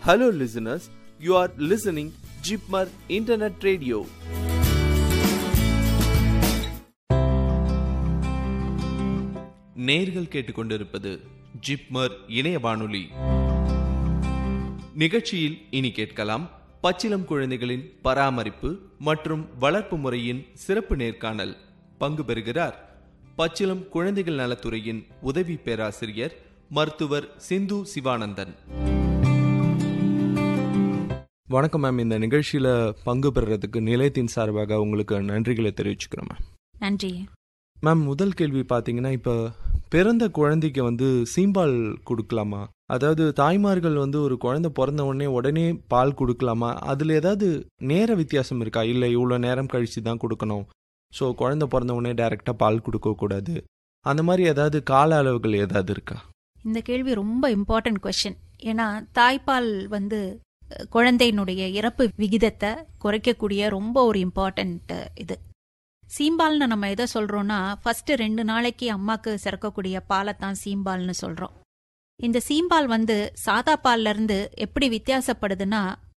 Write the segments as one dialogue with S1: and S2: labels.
S1: Hello, listeners. You are listening Jeepmar Internet Radio. நேர்கள் கேட்டுக்கொண்டிருப்பது ஜிப்மர் இணைய வானொலி நிகழ்ச்சியில் இனி கேட்கலாம் பச்சிலம் குழந்தைகளின் பராமரிப்பு மற்றும் வளர்ப்பு முறையின் சிறப்பு நேர்காணல் பங்கு பெறுகிறார் பச்சிலம் குழந்தைகள் நலத்துறையின் உதவி பேராசிரியர் மருத்துவர் சிந்து சிவானந்தன் வணக்கம் மேம் இந்த நிகழ்ச்சியில பங்கு பெறுறதுக்கு நிலையத்தின் சார்பாக உங்களுக்கு நன்றிகளை தெரிவிச்சுக்கிறோம் மேம்
S2: நன்றி
S1: மேம் முதல் கேள்வி பார்த்தீங்கன்னா இப்போ பிறந்த குழந்தைக்கு வந்து சீம்பால் கொடுக்கலாமா அதாவது தாய்மார்கள் வந்து ஒரு குழந்தை பிறந்த உடனே உடனே பால் கொடுக்கலாமா அதில் ஏதாவது நேர வித்தியாசம் இருக்கா இல்லை இவ்வளோ நேரம் கழித்து தான் கொடுக்கணும் ஸோ குழந்தை பிறந்த உடனே டைரெக்டாக பால் கொடுக்கக்கூடாது அந்த மாதிரி ஏதாவது கால அளவுகள் ஏதாவது இருக்கா
S2: இந்த கேள்வி ரொம்ப இம்பார்ட்டன்ட் கொஸ்டின் ஏன்னா தாய்ப்பால் வந்து அஹ், குழந்தையினுடைய இறப்பு விகிதத்தை குறைக்கக்கூடிய ரொம்ப ஒரு இம்பார்ட்டன்ட் இது சீம்பால்னு நம்ம எதை சொல்றோம்னா ஃபர்ஸ்ட் ரெண்டு நாளைக்கு அம்மாக்கு சிறக்கக்கூடிய பாலை தான் சீம்பால்னு சொல்றோம் இந்த சீம்பால் வந்து சாதா பால்ல இருந்து எப்படி வித்தியாசப்படுதுன்னா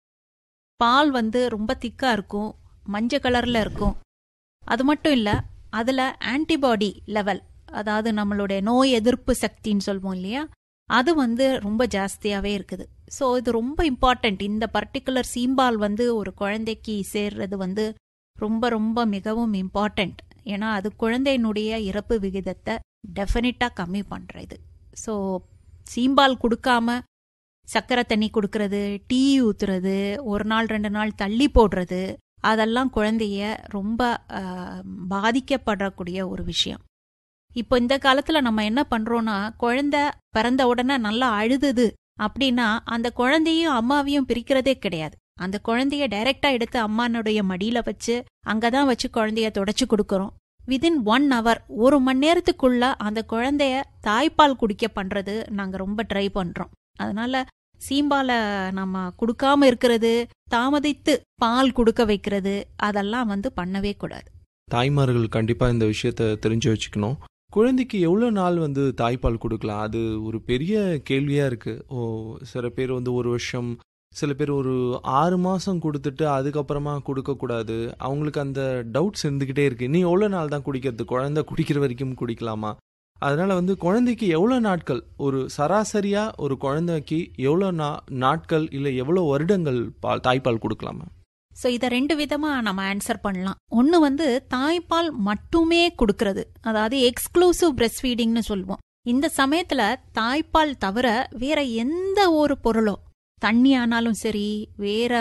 S2: பால் வந்து ரொம்ப திக்கா இருக்கும் மஞ்சள் கலர்ல இருக்கும் அது மட்டும் இல்ல அதுல ஆன்டிபாடி லெவல் அதாவது நம்மளுடைய நோய் எதிர்ப்பு சக்தின்னு சொல்வோம் இல்லையா அது வந்து ரொம்ப ஜாஸ்தியாவே இருக்குது ஸோ இது ரொம்ப இம்பார்ட்டன்ட் இந்த பர்டிகுலர் சீம்பால் வந்து ஒரு குழந்தைக்கு சேர்றது வந்து ரொம்ப ரொம்ப மிகவும் இம்பார்ட்டன்ட் ஏன்னா அது குழந்தையினுடைய இறப்பு விகிதத்தை டெஃபினட்டா கம்மி பண்றது ஸோ சீம்பால் கொடுக்காம சக்கரை தண்ணி கொடுக்கறது டீ ஊத்துறது ஒரு நாள் ரெண்டு நாள் தள்ளி போடுறது அதெல்லாம் குழந்தைய ரொம்ப ஆஹ், பாதிக்கப்படக்கூடிய ஒரு விஷயம் இப்போ இந்த காலத்துல நம்ம என்ன பண்றோம்னா குழந்தை பிறந்த உடனே நல்லா அழுதுது அப்படின்னா அந்த குழந்தையும் அம்மாவையும் பிரிக்கிறதே கிடையாது அந்த குழந்தைய டைரக்டா எடுத்து அம்மானுடைய மடியில வச்சு அங்கதான் வச்சு குழந்தைய தொடச்சு கொடுக்கறோம் விதின் ஒன் hour ஒரு மணி நேரத்துக்குள்ள அந்த குழந்தைய தாய்ப்பால் குடிக்க பண்றது நாங்க ரொம்ப ட்ரை பண்றோம் அதனால சீம்பால நம்ம கொடுக்காம இருக்கிறது தாமதித்து பால் கொடுக்க வைக்கிறது அதெல்லாம் வந்து பண்ணவே கூடாது
S1: தாய்மார்கள் கண்டிப்பாக இந்த விஷயத்த தெரிஞ்சு வச்சுக்கணும் குழந்தைக்கு எவ்வளோ நாள் வந்து தாய்ப்பால் கொடுக்கலாம் அது ஒரு பெரிய கேள்வியாக இருக்குது ஓ சில பேர் வந்து ஒரு வருஷம் சில பேர் ஒரு ஆறு மாதம் கொடுத்துட்டு அதுக்கப்புறமா கொடுக்கக்கூடாது அவங்களுக்கு அந்த டவுட்ஸ் இருந்துக்கிட்டே இருக்கு நீ எவ்வளோ நாள் தான் குடிக்கிறது குழந்தை குடிக்கிற வரைக்கும் குடிக்கலாமா அதனால வந்து குழந்தைக்கு எவ்வளோ நாட்கள் ஒரு சராசரியாக ஒரு குழந்தைக்கு எவ்வளோ நா நாட்கள் இல்லை எவ்வளோ வருடங்கள் பால் தாய்ப்பால் கொடுக்கலாமா
S2: ஸோ இதை ரெண்டு விதமா நம்ம ஆன்சர் பண்ணலாம் ஒன்று வந்து தாய்ப்பால் மட்டுமே கொடுக்கறது அதாவது எக்ஸ்க்ளூசிவ் பிரஸ்ட் ஃபீடிங்னு சொல்லுவோம் இந்த சமயத்துல தாய்ப்பால் தவிர வேற எந்த ஒரு பொருளோ தண்ணி ஆனாலும் சரி வேற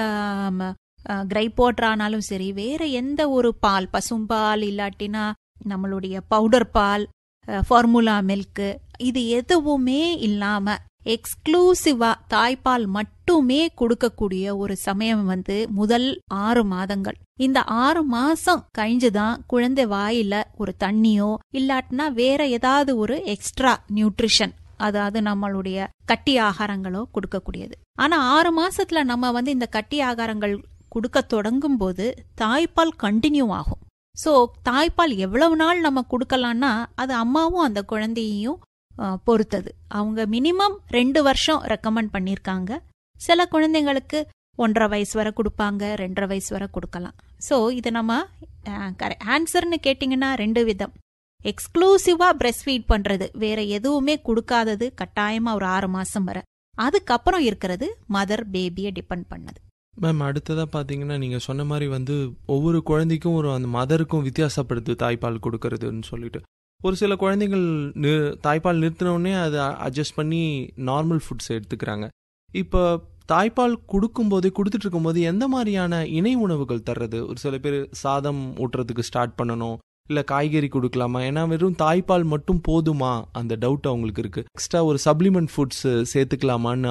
S2: கிரைப் வாட்டர் ஆனாலும் சரி வேற எந்த ஒரு பால் பசும்பால் இல்லாட்டினா நம்மளுடைய பவுடர் பால் ஃபார்முலா மில்க் இது எதுவுமே இல்லாம எக்ஸ்க்ளூசிவா தாய்ப்பால் மட்டுமே கொடுக்கக்கூடிய ஒரு சமயம் வந்து முதல் ஆறு மாதங்கள் இந்த ஆறு மாசம் கழிஞ்சுதான் குழந்தை வாயில ஒரு தண்ணியோ இல்லாட்டினா வேற ஏதாவது ஒரு எக்ஸ்ட்ரா நியூட்ரிஷன் அதாவது நம்மளுடைய கட்டி ஆகாரங்களோ கொடுக்கக்கூடியது ஆனா ஆறு மாசத்துல நம்ம வந்து இந்த கட்டி ஆகாரங்கள் கொடுக்க தொடங்கும் போது தாய்ப்பால் கண்டினியூ ஆகும் சோ தாய்ப்பால் எவ்வளவு நாள் நம்ம கொடுக்கலாம்னா அது அம்மாவும் அந்த குழந்தையையும் அஹ், பொறுத்தது அவங்க மினிமம் ரெண்டு வருஷம் ரெக்கமெண்ட் பண்ணியிருக்காங்க சில குழந்தைங்களுக்கு ஒன்றரை வயசு வரை கொடுப்பாங்க ரெண்டரை வயசு வரை கொடுக்கலாம் ஸோ இது நம்ம ஆன்சர்னு கேட்டிங்கன்னா ரெண்டு விதம் எக்ஸ்க்ளூசிவா பிரஸ்ட் ஃபீட் பண்றது வேற எதுவுமே கொடுக்காதது கட்டாயமா ஒரு ஆறு மாசம் வரை அதுக்கப்புறம் இருக்கிறது மதர் பேபியை டிபெண்ட் பண்ணது
S1: மேம் அடுத்ததாக பார்த்தீங்கன்னா நீங்கள் சொன்ன மாதிரி வந்து ஒவ்வொரு குழந்தைக்கும் ஒரு அந்த மதருக்கும் வித்தியாசப்படுது தாய்ப்பால் கொடுக்கறதுன்னு சொல்லிட்டு ஒரு சில குழந்தைகள் நி தாய்ப்பால் நிறுத்தின உடனே அதை அட்ஜஸ்ட் பண்ணி நார்மல் ஃபுட்ஸ் எடுத்துக்கிறாங்க இப்போ தாய்ப்பால் கொடுக்கும்போது கொடுத்துட்டு இருக்கும்போது எந்த மாதிரியான இணை உணவுகள் தர்றது ஒரு சில பேர் சாதம் ஊட்டுறதுக்கு ஸ்டார்ட் பண்ணணும் இல்லை காய்கறி கொடுக்கலாமா ஏன்னா வெறும் தாய்ப்பால் மட்டும் போதுமா அந்த டவுட் அவங்களுக்கு இருக்கு எக்ஸ்ட்ரா ஒரு சப்ளிமெண்ட் ஃபுட்ஸ் சேர்த்துக்கலாமான்னு